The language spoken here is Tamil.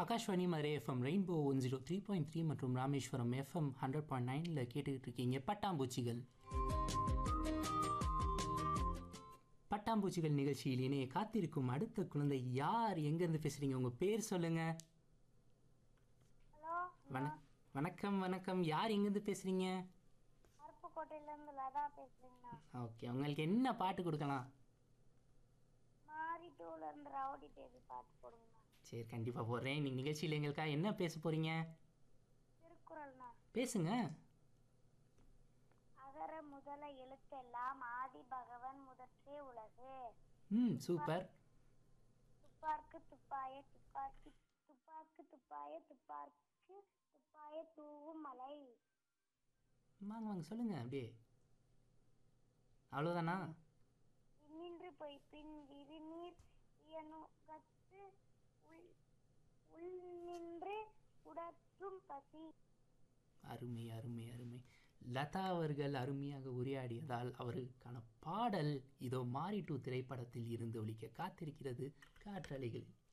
Akashvani Madurai FM rainbow one zero three point three மற்றும் ராமேஸ்வரம் எஃப்எம் ஹண்ட்ரட் பாயிண்ட் நைனில் கேட்டுக்கிட்டு இருக்கீங்க பட்டாம்பூச்சிகள் பட்டாம்பூச்சிகள் நிகழ்ச்சியில் இணைய காத்திருக்கும் அடுத்த குழந்தை யார் எங்கேருந்து பேசுகிறீங்க உங்கள் பேர் சொல்லுங்கள் ஹலோ வண வணக்கம் வணக்கம் யார் எங்கேருந்து பேசுகிறீங்க அருப்புக்கோட்டையிலேருந்து லதா பேசுறேங்கண்ணா ஓகே உங்களுக்கு என்ன பாட்டு கொடுக்கலாம் மாரி டூல இருந்து ரவுடி பேபி பாட்டு போடுங்கண்ணா சரி கண்டிப்பாக போடுறேன் இன்னைக்கு நிகழ்ச்சியில் எங்களுக்காக என்ன பேச போகிறீங்க திருக்குறள்ண்ணா பேசுங்க அகர முதல எழுத்தெல்லாம் ஆதி பகவன் முதற்றே உலகு ம் சூப்பர் துப்பார்க்கு துப்பாய துப்பாக்கி துப்பாக்கு துப்பாய துப்பார்க்கு துப்பாய தூவும் மலை வாங்க வாங்க சொல்லுங்க அப்படியே அவ்வளோதானா விண்ணின்று போய் பின் இருநீர் இயனுகத்து உள் உள் நின்று உடற்றும் பசி அருமை அருமை அருமை லதா அவர்கள் அருமையாக உரையாடியதால் அவருக்கான பாடல் இதோ மாரி டூ திரைப்படத்தில் இருந்து ஒலிக்க காத்திருக்கிறது காற்றலைகளில்